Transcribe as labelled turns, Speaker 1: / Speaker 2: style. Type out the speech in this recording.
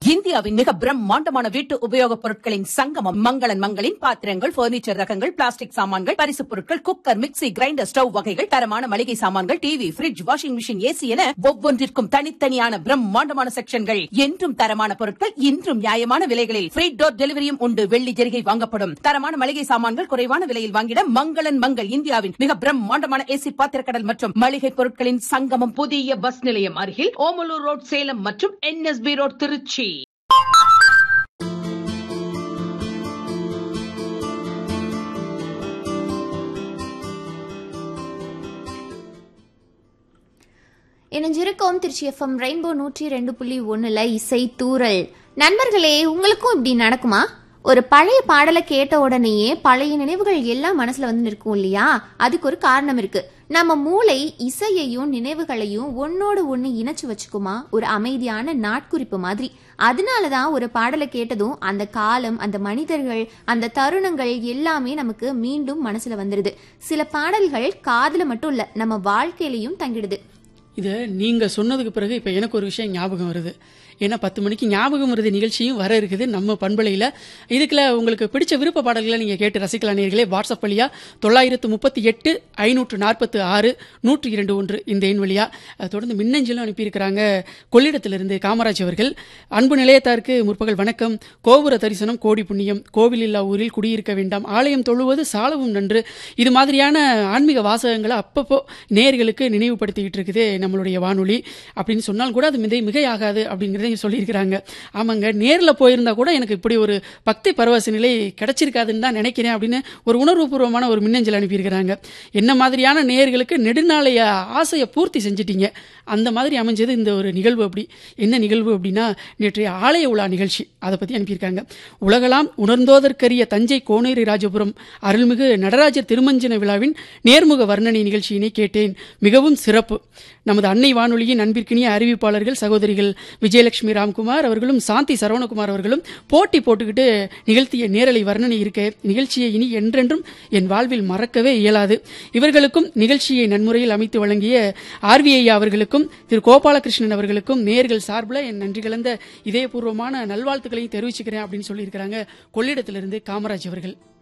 Speaker 1: இந்தியாவின் மிக பிரம்மாண்டமான வீட்டு உபயோகப் பொருட்களின் சங்கமம் மங்களன் மங்களின் பாத்திரங்கள் பர்னிச்சர் ரகங்கள் பிளாஸ்டிக் சாமான்கள் பரிசுப் பொருட்கள் குக்கர் மிக்ஸி கிரைண்டர் ஸ்டவ் வகைகள் தரமான மளிகை சாமான்கள் TV fridge washing machine AC என ஒவ்வொன்றிற்கும் தனித்தனியான பிரம்மாண்டமான செக்ஷன்கள் என்றும் தரமான பொருட்கள் இன்றும் நியாயமான விலைகளில் ஃப்ரீ டோர் டெலிவரியும் உண்டு வெள்ளி ஜெரிகை வாங்கப்படும் தரமான மளிகை சாமான்கள் குறைவான விலையில் வாங்கிட மங்களன் மங்கள் இந்தியாவின் மிக பிரம்மாண்டமான ஏசி பாத்திரக்கடல் மற்றும் மளிகை பொருட்களின் சங்கமம் புதிய பஸ் நிலையம் அருகில் ஓமலூர் ரோட் சேலம் மற்றும் என்எஸ்பி ரோட் திருச்சி
Speaker 2: இணைஞ்சிருக்கோம் திருச்சி எஃப்எம் ரெயின்போ நூற்றி ரெண்டு புள்ளி ஒன்றில் இசை தூரல் நண்பர்களே உங்களுக்கும் இப்படி நடக்குமா ஒரு பழைய பாடலை கேட்ட உடனேயே பழைய நினைவுகள் எல்லாம் மனசுல வந்து நிற்கும் இல்லையா அதுக்கு ஒரு காரணம் இருக்கு நம்ம மூளை இசையையும் நினைவுகளையும் ஒன்னோடு ஒன்று இணைச்சு வச்சுக்குமா ஒரு அமைதியான நாட்குறிப்பு மாதிரி அதனாலதான் ஒரு பாடலை கேட்டதும் அந்த காலம் அந்த மனிதர்கள் அந்த தருணங்கள் எல்லாமே நமக்கு மீண்டும் மனசுல வந்துடுது சில பாடல்கள் காதுல மட்டும் இல்ல நம்ம வாழ்க்கையிலையும் தங்கிடுது
Speaker 3: இது நீங்க சொன்னதுக்கு பிறகு இப்ப எனக்கு ஒரு விஷயம் ஞாபகம் வருது ஏன்னா பத்து மணிக்கு ஞாபகம் வருது நிகழ்ச்சியும் வர இருக்குது நம்ம பண்பலையில இதுக்குள்ள உங்களுக்கு பிடிச்ச விருப்ப பாடல்களை நீங்க கேட்டு ரசிக்கலாம் நேர்களே வாட்ஸ்அப் வழியா தொள்ளாயிரத்து முப்பத்தி எட்டு ஐநூற்று நாற்பத்து ஆறு நூற்று இரண்டு ஒன்று இந்த எண் வழியா அஹ், தொடர்ந்து மின்னஞ்சலும் அனுப்பியிருக்கிறாங்க கொள்ளிடத்திலிருந்து காமராஜ் அவர்கள் அன்பு நிலையத்தாருக்கு முற்பகல் வணக்கம் கோபுர தரிசனம் கோடி புண்ணியம் கோவில் இல்லா ஊரில் குடியிருக்க வேண்டாம் ஆலயம் தொழுவது சாலவும் நன்று இது மாதிரியான ஆன்மீக வாசகங்களை அப்பப்போ நேர்களுக்கு நினைவுபடுத்திக்கிட்டு இருக்குது நம்மளுடைய வானொலி அப்படின்னு சொன்னால் கூட அது மிதை மிகையாகாது அப்படிங்கிறத இங்க சொல்லியிருக்கிறாங்க ஆமாங்க நேரில் போயிருந்தா கூட எனக்கு இப்படி ஒரு பக்தி பரவச நிலை கிடைச்சிருக்காதுன்னு தான் நினைக்கிறேன் அப்படின்னு ஒரு உணர்வுபூர்வமான ஒரு மின்னஞ்சல் அனுப்பியிருக்கிறாங்க என்ன மாதிரியான நேர்களுக்கு நெடுநாளைய ஆசையை பூர்த்தி செஞ்சிட்டீங்க அந்த மாதிரி அமைஞ்சது இந்த ஒரு நிகழ்வு அப்படி என்ன நிகழ்வு அப்படின்னா நேற்றைய ஆலய உலா நிகழ்ச்சி அதை பற்றி அனுப்பியிருக்காங்க உலகலாம் உணர்ந்தோதற்கரிய தஞ்சை கோனேரி ராஜபுரம் அருள்மிகு நடராஜர் திருமஞ்சன விழாவின் நேர்முக வர்ணனை நிகழ்ச்சியினை கேட்டேன் மிகவும் சிறப்பு நமது அன்னை வானொலியின் அன்பிற்கினிய அறிவிப்பாளர்கள் சகோதரிகள் விஜயலட்சுமி ராம்குமார் அவர்களும் சாந்தி சரவணகுமார் அவர்களும் போட்டி போட்டுக்கிட்டு நிகழ்த்திய நேரலை வர்ணனை இருக்க நிகழ்ச்சியை இனி என்றென்றும் என் வாழ்வில் மறக்கவே இயலாது இவர்களுக்கும் நிகழ்ச்சியை நன்முறையில் அமைத்து வழங்கிய ஆர்விஐ அவர்களுக்கும் திரு கோபாலகிருஷ்ணன் அவர்களுக்கும் நேர்கள் சார்பில் என் நன்றி கலந்த இதயபூர்வமான நல்வாழ்த்துக்களையும் தெரிவிச்சுக்கிறேன் அப்படின்னு சொல்லியிருக்கிறாங்க கொள்ளிடத்திலிருந்து காமராஜ் அவர்கள்